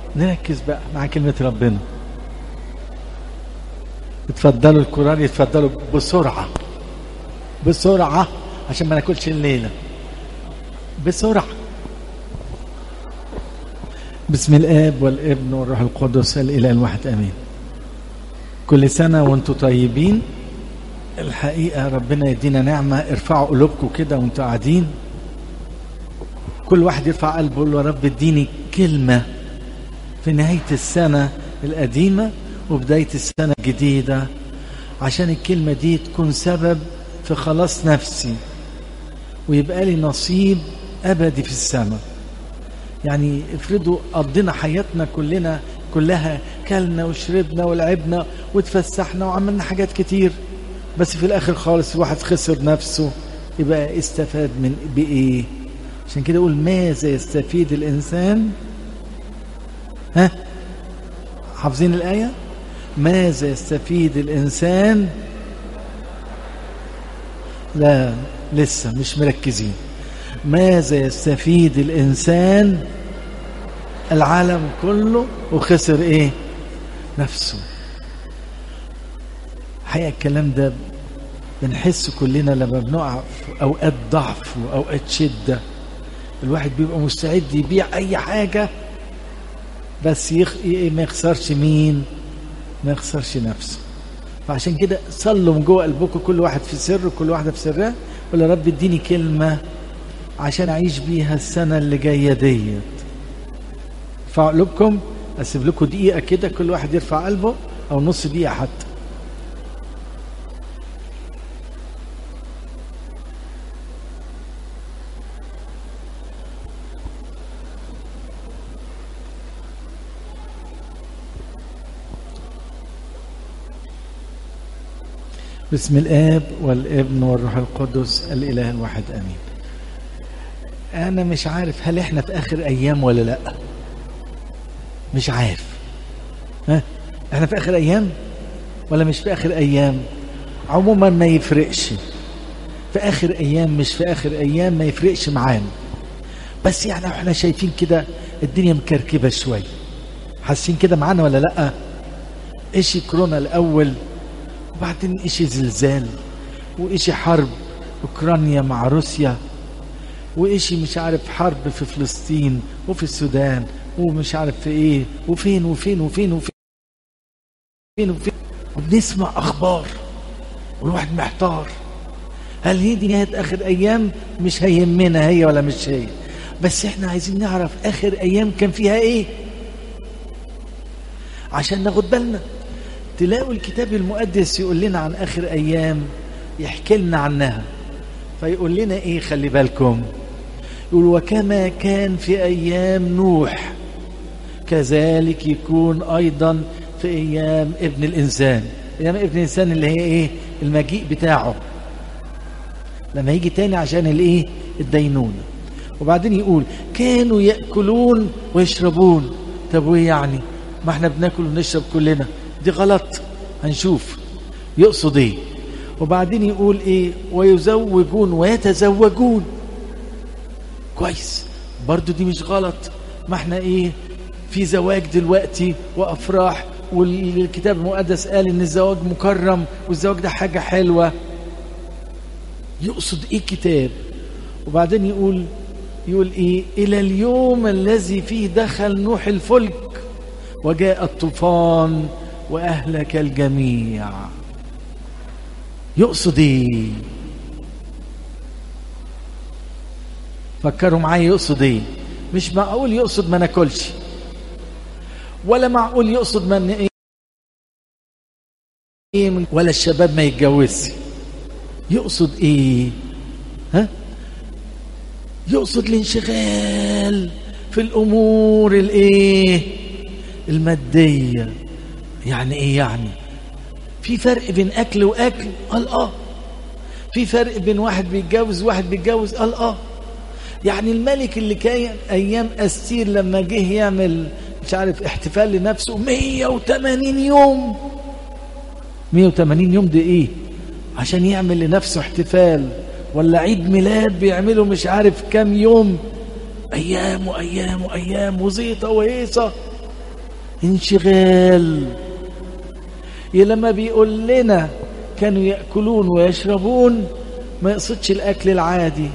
نركز بقى مع كلمة ربنا اتفضلوا القرآن يتفضلوا بسرعة بسرعة عشان ما ناكلش الليلة بسرعة بسم الآب والابن والروح القدس الإله الواحد آمين كل سنة وانتم طيبين الحقيقة ربنا يدينا نعمة ارفعوا قلوبكم كده وانتم قاعدين كل واحد يرفع قلبه يقول له يا رب اديني كلمة في نهاية السنة القديمة وبداية السنة الجديدة عشان الكلمة دي تكون سبب في خلاص نفسي ويبقى لي نصيب أبدي في السماء يعني افرضوا قضينا حياتنا كلنا كلها كلنا وشربنا ولعبنا وتفسحنا وعملنا حاجات كتير بس في الاخر خالص الواحد خسر نفسه يبقى استفاد من بايه عشان كده اقول ماذا يستفيد الانسان ها حافظين الايه ماذا يستفيد الانسان لا لسه مش مركزين ماذا يستفيد الانسان العالم كله وخسر ايه نفسه حقيقة الكلام ده بنحس كلنا لما بنقع في اوقات ضعف واوقات شدة الواحد بيبقى مستعد يبيع اي حاجة بس يخ... ما يخسرش مين ما يخسرش نفسه فعشان كده صلوا من جوه قلبكم كل واحد في سر وكل واحدة في سرها قول يا رب اديني كلمة عشان اعيش بيها السنة اللي جاية ديت ارفعوا قلوبكم اسيب لكم دقيقة كده كل واحد يرفع قلبه او نص دقيقة حتى بسم الاب والابن والروح القدس الاله الواحد امين انا مش عارف هل احنا في اخر ايام ولا لا مش عارف ها احنا في اخر ايام ولا مش في اخر ايام عموما ما يفرقش في اخر ايام مش في اخر ايام ما يفرقش معانا بس يعني احنا شايفين كده الدنيا مكركبه شويه حاسين كده معانا ولا لا ايش كورونا الاول وبعدين ايش زلزال وايش حرب اوكرانيا مع روسيا وايش مش عارف حرب في فلسطين وفي السودان ومش عارف في ايه وفين وفين وفين وفين وفين وفين وبنسمع اخبار والواحد محتار هل هي دي نهايه اخر ايام مش هيهمنا هي ولا مش هي بس احنا عايزين نعرف اخر ايام كان فيها ايه عشان ناخد بالنا تلاقوا الكتاب المقدس يقول لنا عن اخر ايام يحكي لنا عنها فيقول لنا ايه خلي بالكم يقول وكما كان في ايام نوح كذلك يكون ايضا في ايام ابن الانسان ايام ابن الانسان اللي هي ايه المجيء بتاعه لما يجي تاني عشان الايه الدينونه وبعدين يقول كانوا ياكلون ويشربون طب وايه يعني ما احنا بناكل ونشرب كلنا دي غلط هنشوف يقصد ايه وبعدين يقول ايه ويزوجون ويتزوجون كويس برضو دي مش غلط ما احنا ايه في زواج دلوقتي وافراح والكتاب المقدس قال ان الزواج مكرم والزواج ده حاجة حلوة يقصد ايه الكتاب وبعدين يقول يقول ايه الى اليوم الذي فيه دخل نوح الفلك وجاء الطوفان واهلك الجميع يقصد ايه فكروا معايا يقصد ايه مش معقول يقصد ما ناكلش ولا معقول يقصد ما ايه ولا الشباب ما يتجوزش يقصد ايه ها يقصد الانشغال في الامور الايه الماديه يعني ايه يعني في فرق بين اكل واكل قال اه في فرق بين واحد بيتجوز وواحد بيتجوز قال اه يعني الملك اللي كان ايام استير لما جه يعمل مش عارف احتفال لنفسه 180 يوم 180 يوم دي ايه عشان يعمل لنفسه احتفال ولا عيد ميلاد بيعمله مش عارف كام يوم ايام وايام وايام وزيطه وهيصه انشغال يا لما بيقول لنا كانوا يأكلون ويشربون ما يقصدش الأكل العادي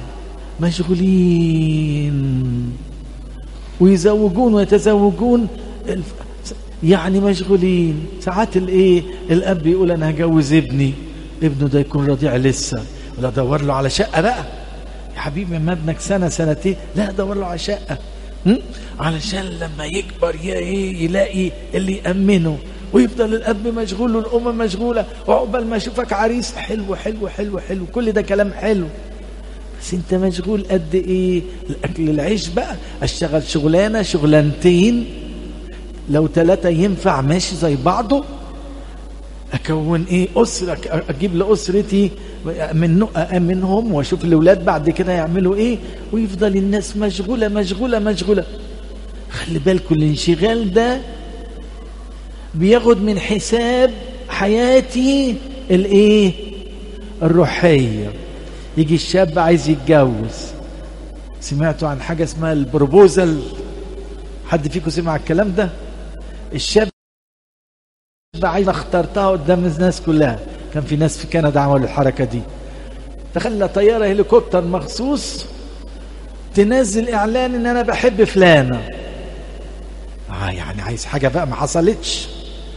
مشغولين ويزوجون ويتزوجون يعني مشغولين ساعات الايه الاب يقول انا هجوز ابني ابنه ده يكون رضيع لسه ولا دور له على شقه بقى يا حبيبي ما ابنك سنه سنتين لا دور له على شقه م? علشان لما يكبر ايه يلاقي اللي يامنه ويفضل الاب مشغول والام مشغوله وعقبال ما اشوفك عريس حلو حلو حلو حلو كل ده كلام حلو بس انت مشغول قد ايه الاكل العيش بقى اشتغل شغلانه شغلانتين لو ثلاثة ينفع ماشي زي بعضه أكون إيه أسرة أجيب لأسرتي من أمنهم وأشوف الأولاد بعد كده يعملوا إيه ويفضل الناس مشغولة مشغولة مشغولة خلي بالكم الانشغال ده بياخد من حساب حياتي الإيه الروحية يجي الشاب عايز يتجوز سمعتوا عن حاجة اسمها البروبوزل حد فيكم سمع الكلام ده الشاب عايز اخترتها قدام الناس كلها كان في ناس في كندا عملوا الحركه دي تخلى طياره هليكوبتر مخصوص تنزل اعلان ان انا بحب فلانه اه يعني عايز حاجه بقى ما حصلتش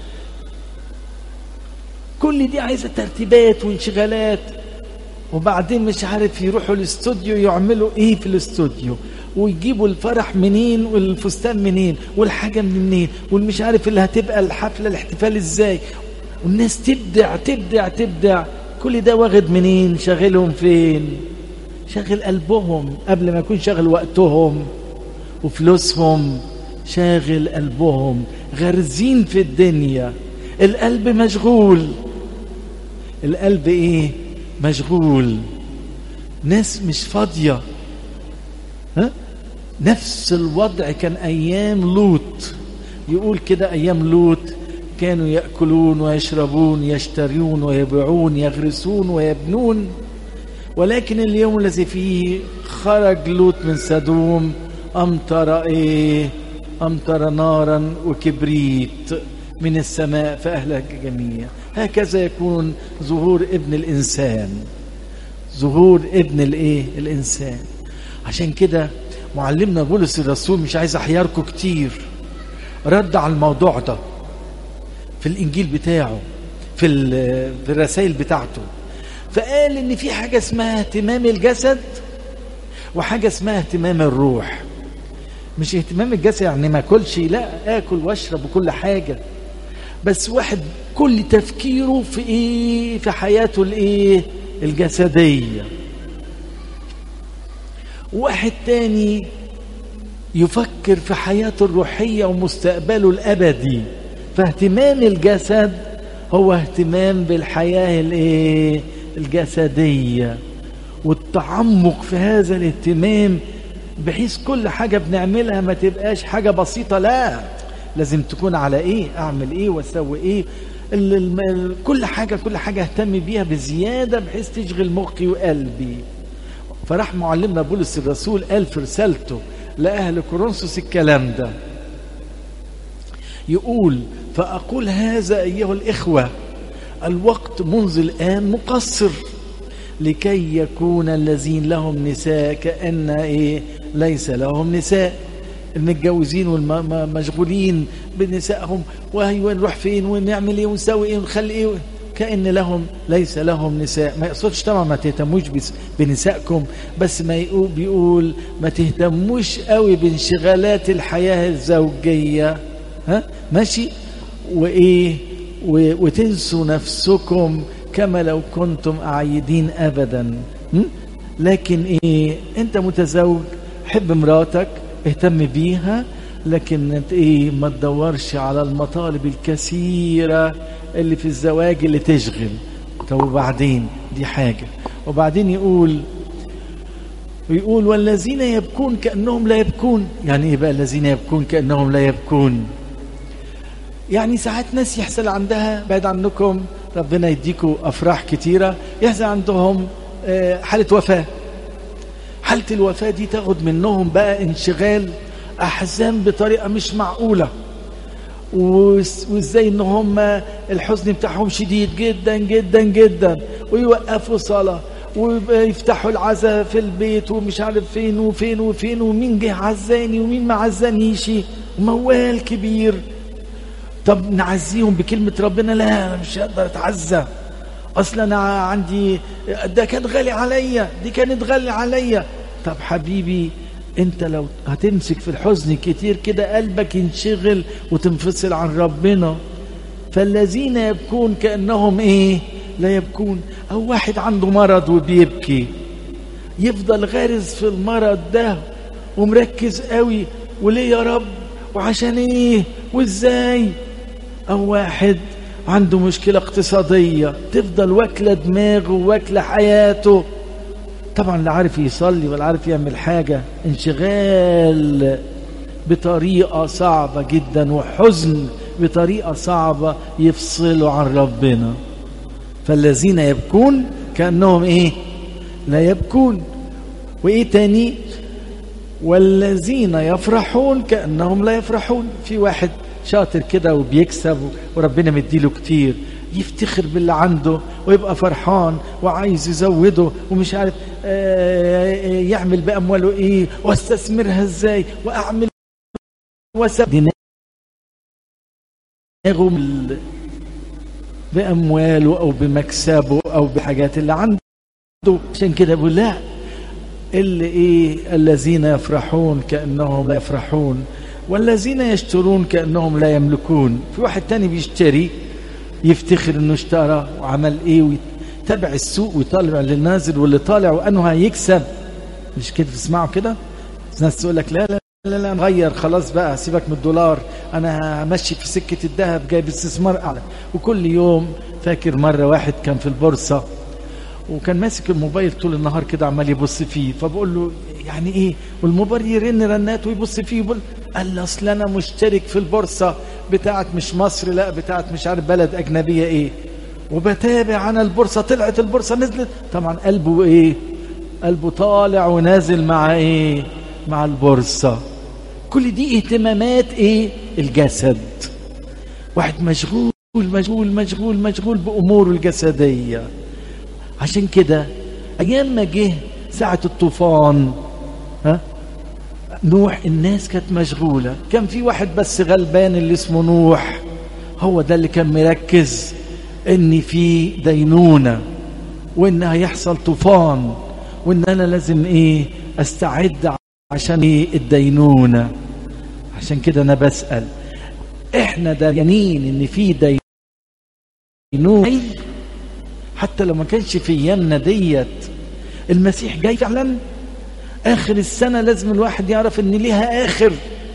كل دي عايزه ترتيبات وانشغالات وبعدين مش عارف يروحوا الاستوديو يعملوا ايه في الاستوديو ويجيبوا الفرح منين والفستان منين والحاجة من منين والمش عارف اللي هتبقى الحفلة الاحتفال ازاي والناس تبدع تبدع تبدع كل ده واخد منين شاغلهم فين شاغل قلبهم قبل ما يكون شاغل وقتهم وفلوسهم شاغل قلبهم غرزين في الدنيا القلب مشغول القلب ايه مشغول ناس مش فاضيه ها؟ نفس الوضع كان ايام لوط يقول كده ايام لوط كانوا ياكلون ويشربون يشترون ويبيعون يغرسون ويبنون ولكن اليوم الذي فيه خرج لوط من سدوم امطر ايه امطر نارا وكبريت من السماء فاهلك جميع هكذا يكون ظهور ابن الانسان ظهور ابن الايه الانسان عشان كده معلمنا بولس الرسول مش عايز احياركم كتير رد على الموضوع ده في الانجيل بتاعه في في الرسائل بتاعته فقال ان في حاجه اسمها اهتمام الجسد وحاجه اسمها اهتمام الروح مش اهتمام الجسد يعني ما اكلش لا اكل واشرب وكل حاجه بس واحد كل تفكيره في ايه في حياته الايه الجسديه واحد تاني يفكر في حياته الروحية ومستقبله الأبدي فاهتمام الجسد هو اهتمام بالحياة الايه الجسدية والتعمق في هذا الاهتمام بحيث كل حاجة بنعملها ما تبقاش حاجة بسيطة لا لازم تكون على ايه اعمل ايه واسوي ايه ال ال كل حاجة كل حاجة اهتم بيها بزيادة بحيث تشغل مخي وقلبي فراح معلمنا بولس الرسول قال في رسالته لأهل كورنثوس الكلام ده يقول فأقول هذا أيها الإخوة الوقت منذ الآن مقصر لكي يكون الذين لهم نساء كأن إيه ليس لهم نساء المتجوزين والمشغولين بنسائهم وهي نروح فين ونعمل ايه ونسوي ايه ونخلي ايه كأن لهم ليس لهم نساء ما يقصدش طبعا ما تهتموش بنسائكم بس ما يقول بيقول ما تهتموش قوي بانشغالات الحياة الزوجية ها ماشي وايه وتنسوا نفسكم كما لو كنتم أعيدين أبدا لكن ايه انت متزوج حب مراتك اهتم بيها لكن انت ايه ما تدورش على المطالب الكثيرة اللي في الزواج اللي تشغل طب وبعدين دي حاجة وبعدين يقول ويقول والذين يبكون كأنهم لا يبكون يعني ايه بقى الذين يبكون كأنهم لا يبكون يعني ساعات ناس يحصل عندها بعد عنكم ربنا يديكوا أفراح كتيرة يحصل عندهم حالة وفاة حالة الوفاة دي تاخد منهم بقى انشغال أحزان بطريقة مش معقولة وازاي ان هم الحزن بتاعهم شديد جدا جدا جدا ويوقفوا صلاه ويفتحوا العزاء في البيت ومش عارف فين وفين وفين ومين جه عزاني ومين ما عزانيش موال كبير طب نعزيهم بكلمة ربنا لا أنا مش هقدر أتعزى أصلا أنا عندي ده كان غالي عليا دي كانت غالي عليا طب حبيبي انت لو هتمسك في الحزن كتير كده قلبك ينشغل وتنفصل عن ربنا فالذين يبكون كأنهم ايه لا يبكون او واحد عنده مرض وبيبكي يفضل غارز في المرض ده ومركز قوي وليه يا رب وعشان ايه وازاي او واحد عنده مشكلة اقتصادية تفضل واكلة دماغه واكلة حياته طبعا لا عارف يصلي ولا عارف يعمل حاجة انشغال بطريقة صعبة جدا وحزن بطريقة صعبة يفصلوا عن ربنا فالذين يبكون كأنهم ايه لا يبكون وايه تاني والذين يفرحون كأنهم لا يفرحون في واحد شاطر كده وبيكسب وربنا مديله كتير يفتخر باللي عنده ويبقى فرحان وعايز يزوده ومش عارف يعمل بأمواله ايه واستثمرها ازاي واعمل وسب دماغه بأمواله أو بمكسبه أو بحاجات اللي عنده عشان كده بقول لا اللي إيه الذين يفرحون كأنهم لا يفرحون والذين يشترون كأنهم لا يملكون في واحد تاني بيشتري يفتخر انه اشترى وعمل ايه ويتابع السوق ويطالع اللي نازل واللي طالع وانه هيكسب مش كده تسمعوا كده ناس تقول لك لا لا لا لا نغير خلاص بقى سيبك من الدولار انا همشي في سكه الذهب جايب استثمار اعلى وكل يوم فاكر مره واحد كان في البورصه وكان ماسك الموبايل طول النهار كده عمال يبص فيه فبقول له يعني ايه والموبايل يرن رنات ويبص فيه يقول قال لي اصل انا مشترك في البورصه بتاعت مش مصر لا بتاعت مش عارف بلد اجنبيه ايه وبتابع انا البورصه طلعت البورصه نزلت طبعا قلبه ايه قلبه طالع ونازل مع ايه مع البورصه كل دي اهتمامات ايه الجسد واحد مشغول مشغول مشغول مشغول باموره الجسديه عشان كده ايام ما جه ساعه الطوفان ها نوح الناس كانت مشغوله كان في واحد بس غلبان اللي اسمه نوح هو ده اللي كان مركز ان في دينونه وان هيحصل طوفان وان انا لازم ايه استعد عشان ايه الدينونه عشان كده انا بسال احنا داريانين ان في دينونه حتى لو ما كانش في ايامنا ديت المسيح جاي فعلا اخر السنه لازم الواحد يعرف ان ليها اخر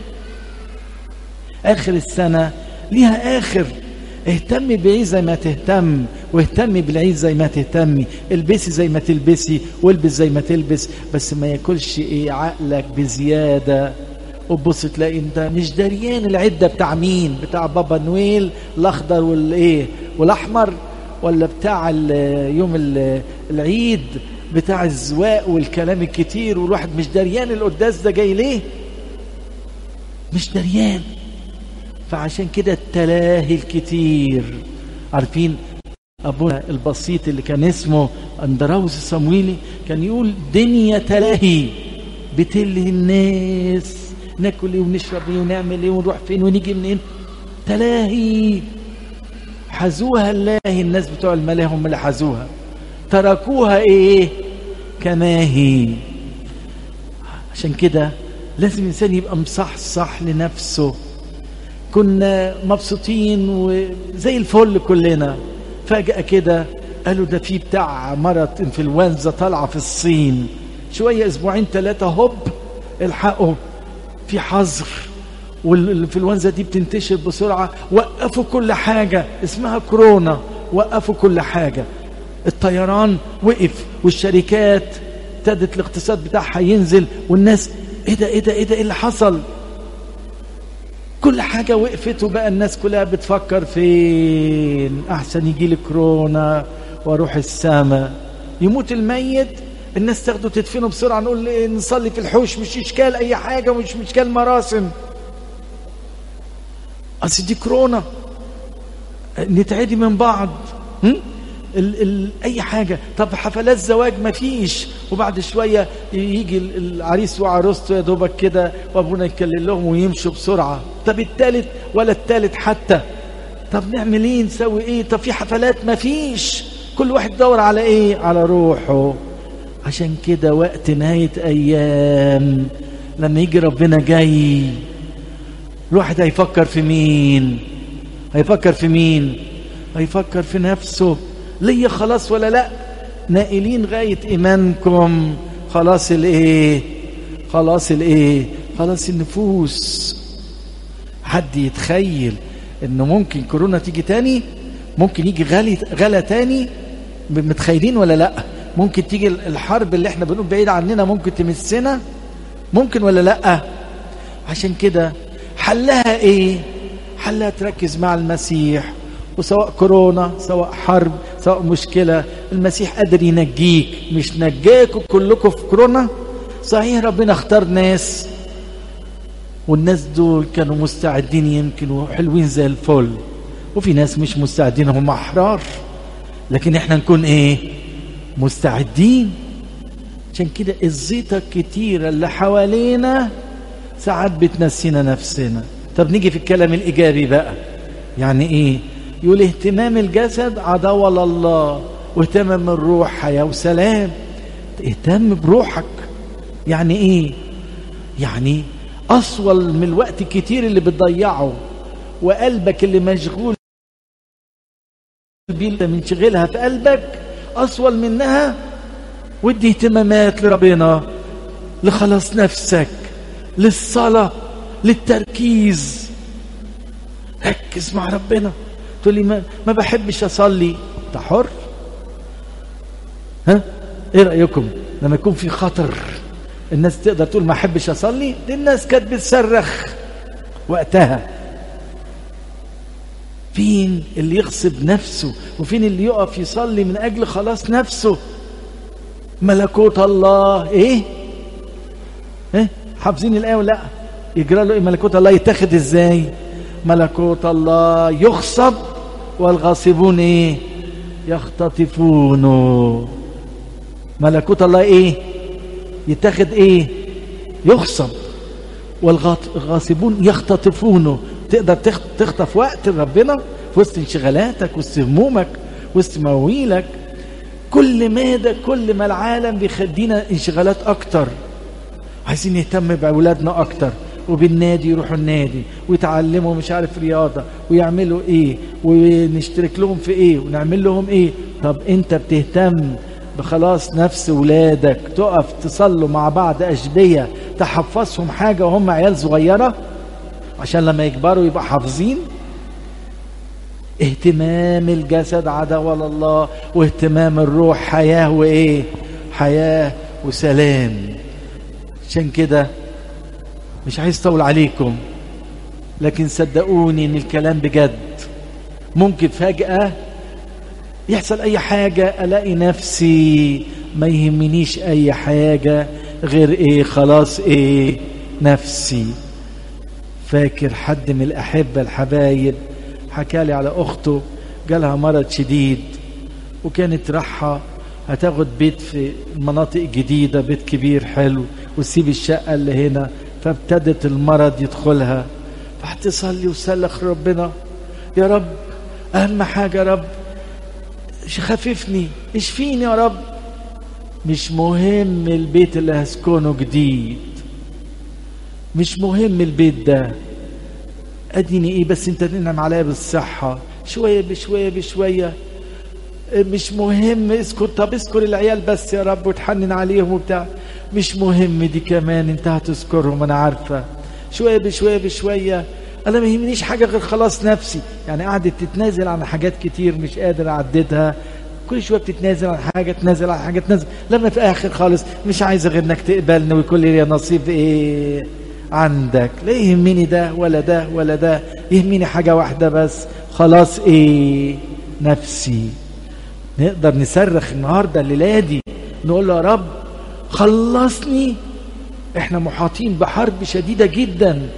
اخر السنه ليها اخر اهتمي بعيد زي ما تهتم واهتمي بالعيد زي ما تهتمي البسي زي ما تلبسي والبس زي ما تلبس بس ما ياكلش ايه عقلك بزياده وتبص تلاقي انت مش دريان العده بتاع مين بتاع بابا نويل الاخضر والايه والاحمر ولا بتاع يوم العيد بتاع الزواق والكلام الكتير والواحد مش دريان القداس ده جاي ليه مش دريان فعشان كده التلاهي الكتير عارفين ابونا البسيط اللي كان اسمه اندراوس الصمويلي كان يقول دنيا تلاهي بتلهي الناس ناكل ايه ونشرب ايه ونعمل ايه ونروح فين ونيجي منين تلاهي حزوها الله الناس بتوع الملاهي هم اللي حزوها تركوها ايه كما هي عشان كده لازم الانسان يبقى مصحصح لنفسه كنا مبسوطين وزي الفل كلنا فجأة كده قالوا ده في بتاع مرض انفلونزا طالعة في الصين شوية اسبوعين ثلاثة هوب الحقوا في حظر والانفلونزا دي بتنتشر بسرعة وقفوا كل حاجة اسمها كورونا وقفوا كل حاجة الطيران وقف والشركات ابتدت الاقتصاد بتاعها ينزل والناس ايه ده ايه ده ايه ده ايه اللي حصل كل حاجة وقفت وبقى الناس كلها بتفكر فين احسن يجي لي كورونا واروح السماء يموت الميت الناس تاخده تدفنه بسرعة نقول نصلي في الحوش مش اشكال اي حاجة مش اشكال مراسم اصل دي كورونا نتعدي من بعض ال ال اي حاجه طب حفلات زواج ما فيش وبعد شويه يجي العريس وعروسته يا دوبك كده وابونا يتكلم لهم ويمشوا بسرعه طب التالت ولا التالت حتى طب نعمل ايه نسوي ايه طب في حفلات ما فيش كل واحد يدور على ايه على روحه عشان كده وقت نهايه ايام لما يجي ربنا جاي الواحد هيفكر في مين هيفكر في مين هيفكر في نفسه ليا خلاص ولا لا نائلين غاية إيمانكم خلاص الإيه خلاص الإيه خلاص النفوس حد يتخيل إنه ممكن كورونا تيجي تاني ممكن يجي غالي غلا تاني متخيلين ولا لا ممكن تيجي الحرب اللي احنا بنقول بعيد عننا ممكن تمسنا ممكن ولا لا عشان كده حلها ايه حلها تركز مع المسيح وسواء كورونا سواء حرب سواء مشكلة المسيح قادر ينجيك مش نجاكم كلكم في كورونا صحيح ربنا اختار ناس والناس دول كانوا مستعدين يمكن وحلوين زي الفل وفي ناس مش مستعدين هم احرار لكن احنا نكون ايه مستعدين عشان كده الزيطة الكتيرة اللي حوالينا ساعات بتنسينا نفسنا طب نيجي في الكلام الإيجابي بقى يعني إيه يقول اهتمام الجسد عداوة لله واهتمام الروح حياة وسلام اهتم بروحك يعني إيه يعني أصول من الوقت الكتير اللي بتضيعه وقلبك اللي مشغول بيه منشغلها في قلبك أصول منها ودي اهتمامات لربنا لخلاص نفسك للصلاة للتركيز ركز مع ربنا تقول لي ما, ما بحبش أصلي أنت حر ها ايه رأيكم لما يكون في خطر الناس تقدر تقول ما احبش اصلي دي الناس كانت بتصرخ وقتها فين اللي يغصب نفسه وفين اللي يقف يصلي من اجل خلاص نفسه ملكوت الله ايه ايه حافظين الايه ولا يجرى له ايه ملكوت الله يتاخد ازاي ملكوت الله يغصب والغاصبون ايه يختطفونه ملكوت الله ايه يتاخد ايه يغصب والغاصبون يختطفونه تقدر تخطف وقت ربنا في وسط انشغالاتك وسط همومك وسط مواويلك كل ما ده كل ما العالم بيخدينا انشغالات اكتر عايزين نهتم باولادنا اكتر وبالنادي يروحوا النادي ويتعلموا مش عارف رياضه ويعملوا ايه ونشترك لهم في ايه ونعمل لهم ايه طب انت بتهتم بخلاص نفس ولادك تقف تصلوا مع بعض أشبية تحفظهم حاجة وهم عيال صغيرة عشان لما يكبروا يبقى حافظين اهتمام الجسد عداوة لله واهتمام الروح حياة وإيه حياة وسلام عشان كده مش عايز اطول عليكم لكن صدقوني ان الكلام بجد ممكن فجأة يحصل اي حاجة الاقي نفسي ما يهمنيش اي حاجة غير ايه خلاص ايه نفسي فاكر حد من الاحبة الحبايب حكالي على اخته جالها مرض شديد وكانت راحة هتاخد بيت في مناطق جديدة بيت كبير حلو وتسيب الشقة اللي هنا فابتدت المرض يدخلها فهتصلي وسلخ ربنا يا رب اهم حاجة يا رب خففني اشفيني يا رب مش مهم البيت اللي هسكنه جديد مش مهم البيت ده اديني ايه بس انت تنعم عليا بالصحة شوية بشوية بشوية مش مهم اذكر طب اذكر العيال بس يا رب وتحنن عليهم وبتاع مش مهم دي كمان انت هتذكرهم انا عارفة شوية بشوية بشوية انا ما يهمنيش حاجة غير خلاص نفسي يعني قعدت تتنازل عن حاجات كتير مش قادر اعددها كل شويه بتتنازل عن حاجه تنازل عن حاجه تنازل لما في اخر خالص مش عايزه غير انك تقبلني ويكون لي نصيب ايه عندك لا يهمني ده ولا ده ولا ده يهمني حاجه واحده بس خلاص ايه نفسي نقدر نصرخ النهارده الليله دي نقول له يا رب خلصني احنا محاطين بحرب شديده جدا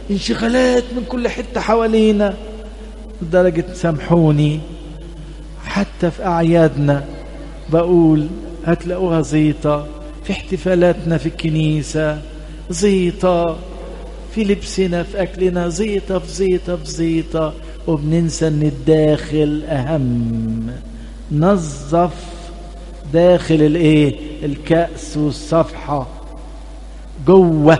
انشغالات من كل حتة حوالينا لدرجة سامحوني حتى في أعيادنا بقول هتلاقوها زيطة في احتفالاتنا في الكنيسة زيطة في لبسنا في أكلنا زيطة في زيطة في زيطة وبننسى أن الداخل أهم نظف داخل الايه الكأس والصفحة جوه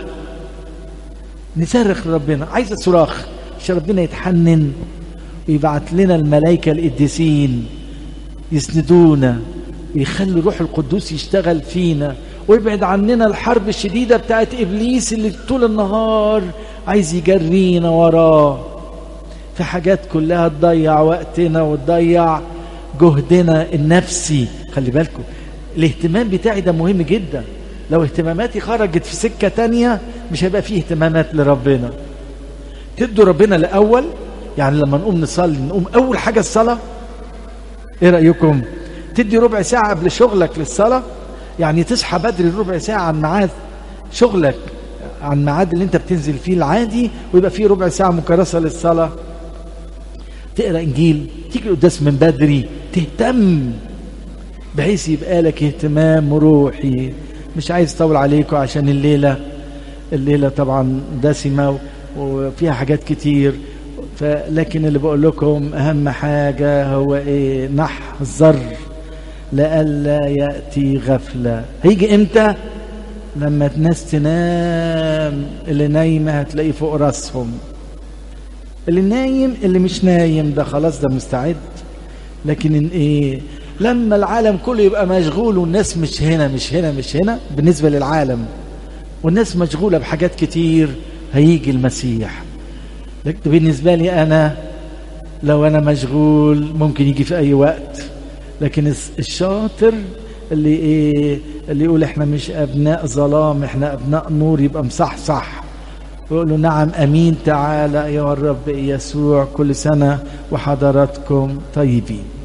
نصرخ لربنا عايز صراخ عشان ربنا يتحنن ويبعت لنا الملائكة القديسين يسندونا ويخلي الروح القدوس يشتغل فينا ويبعد عننا الحرب الشديدة بتاعت إبليس اللي طول النهار عايز يجرينا وراه في حاجات كلها تضيع وقتنا وتضيع جهدنا النفسي خلي بالكم الاهتمام بتاعي ده مهم جدا لو اهتماماتي خرجت في سكة تانية مش هيبقى فيه اهتمامات لربنا تدوا ربنا الأول يعني لما نقوم نصلي نقوم أول حاجة الصلاة ايه رأيكم تدي ربع ساعة قبل شغلك للصلاة يعني تصحى بدري ربع ساعة عن ميعاد شغلك عن ميعاد اللي انت بتنزل فيه العادي ويبقى فيه ربع ساعة مكرسة للصلاة تقرأ إنجيل تيجي القداس من بدري تهتم بحيث يبقى لك اهتمام روحي مش عايز اطول عليكم عشان الليلة الليلة طبعا دسمة وفيها حاجات كتير لكن اللي بقول لكم أهم حاجة هو إيه نحذر لئلا يأتي غفلة هيجي إمتى لما الناس تنام اللي نايمة هتلاقيه فوق راسهم اللي نايم اللي مش نايم ده خلاص ده مستعد لكن إن ايه لما العالم كله يبقى مشغول والناس مش هنا مش هنا مش هنا بالنسبة للعالم والناس مشغولة بحاجات كتير هيجي المسيح لكن بالنسبة لي أنا لو أنا مشغول ممكن يجي في أي وقت لكن الشاطر اللي إيه اللي يقول إحنا مش أبناء ظلام إحنا أبناء نور يبقى مصحصح ويقول له نعم أمين تعالى يا الرب يسوع كل سنة وحضراتكم طيبين